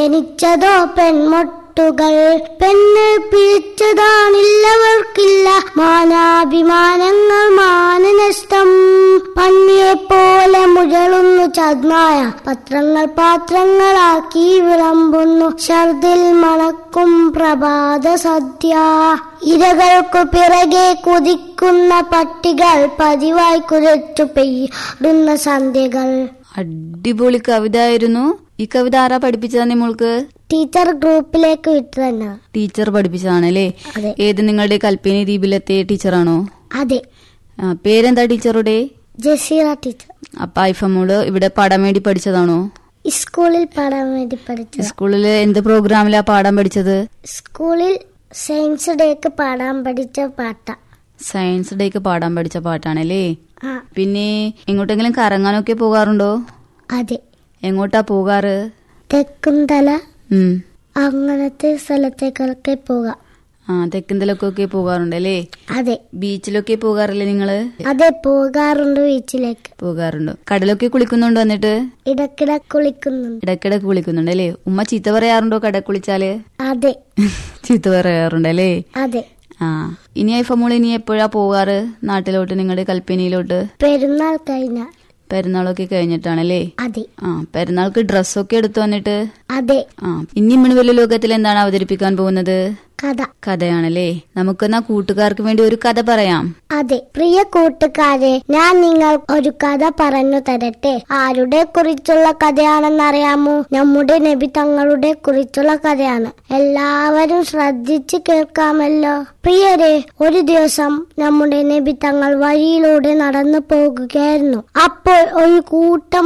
ജനിച്ചതോ പെൺമൊട്ടുകൾ പെണ്ണ് പിരിച്ചതാണില്ലവർക്കില്ല മാനാഭിമാനങ്ങൾ മാനനഷ്ടം പന്നിയെ പോലെ മുഴളുന്നു ചദ്മായ പത്രങ്ങൾ പാത്രങ്ങളാക്കി വിളമ്പുന്നു ഛർദിൽ മണക്കും പ്രഭാത സദ്യ ഇരകൾക്കു പിറകെ കുതിക്കുന്ന പട്ടികൾ പതിവായി കുരച്ചു പെയ്യുന്ന സന്ധ്യകൾ അടിപൊളി കവിത ആയിരുന്നു ഈ കവിത ആരാ പഠിപ്പിച്ചതാ നിമ്മൾക്ക് ടീച്ചർ ഗ്രൂപ്പിലേക്ക് വിട്ടു തന്നെ ടീച്ചർ പഠിപ്പിച്ചതാണല്ലേ അതെ ഏത് നിങ്ങളുടെ കൽപ്പനി ദ്വീപിലെത്തിയ ടീച്ചറാണോ അതെ ആ, പേരെന്താ ടീച്ചറുടെ ജസീറ ടീച്ചർ അപ്പൊ ഐഫമോള് ഇവിടെ പാടാൻ വേണ്ടി പഠിച്ചതാണോ സ്കൂളിൽ പാടാൻ വേണ്ടി പഠിച്ചത് സ്കൂളില് എന്ത് പ്രോഗ്രാമിലാ പാടാൻ പഠിച്ചത് സ്കൂളിൽ സയൻസ് ഡേക്ക് പാടാൻ പഠിച്ച പാട്ട സയൻസ് ഡേക്ക് പാടാൻ പഠിച്ച പാട്ടാണല്ലേ ആ പിന്നെ എങ്ങോട്ടെങ്കിലും കറങ്ങാനൊക്കെ പോകാറുണ്ടോ അതെ എങ്ങോട്ടാ പോകാറ് തെക്കുംതല ഉം അങ്ങനത്തെ സ്ഥലത്തേക്കൊക്കെ പോകാം ആ തെക്കുന്തലൊക്കെ പോകാറുണ്ടല്ലേ അതെ ബീച്ചിലൊക്കെ പോകാറില്ലേ നിങ്ങള് അതെ പോകാറുണ്ട് ബീച്ചിലേക്ക് പോകാറുണ്ട് കടലൊക്കെ കുളിക്കുന്നുണ്ടോ എന്നിട്ട് ഇടക്കിടെ കുളിക്കുന്നുണ്ട് ഇടയ്ക്കിടയ്ക്ക് കുളിക്കുന്നുണ്ട് അല്ലേ ഉമ്മ ചീത്ത പറയാറുണ്ടോ കട കുളിച്ചാല് അതെ ചീത്ത പറയാറുണ്ടല്ലേ അതെ ആ ഇനി ഐഫമോൾ ഇനി എപ്പോഴാ പോകാറ് നാട്ടിലോട്ട് നിങ്ങളുടെ കൽപ്പനിയിലോട്ട് പെരുന്നാൾ കഴിഞ്ഞാൽ പെരുന്നാളൊക്കെ കഴിഞ്ഞിട്ടാണല്ലേ അതെ ആ പെരുന്നാൾക്ക് ഡ്രസ്സൊക്കെ എടുത്തു വന്നിട്ട് അതെ ആ ഇനി മണിവെള്ള ലോകത്തിൽ എന്താണ് അവതരിപ്പിക്കാൻ പോകുന്നത് കഥ കഥയാണല്ലേ നമുക്കെന്നാ കൂട്ടുകാർക്ക് വേണ്ടി ഒരു കഥ പറയാം അതെ പ്രിയ കൂട്ടുകാരെ ഞാൻ നിങ്ങൾ ഒരു കഥ പറഞ്ഞു തരട്ടെ ആരുടെ കുറിച്ചുള്ള കഥയാണെന്നറിയാമോ നമ്മുടെ നബി തങ്ങളുടെ കുറിച്ചുള്ള കഥയാണ് എല്ലാവരും ശ്രദ്ധിച്ച് കേൾക്കാമല്ലോ പ്രിയരെ ഒരു ദിവസം നമ്മുടെ നബി തങ്ങൾ വഴിയിലൂടെ നടന്നു പോകുകയായിരുന്നു അപ്പോൾ ഒരു കൂട്ടം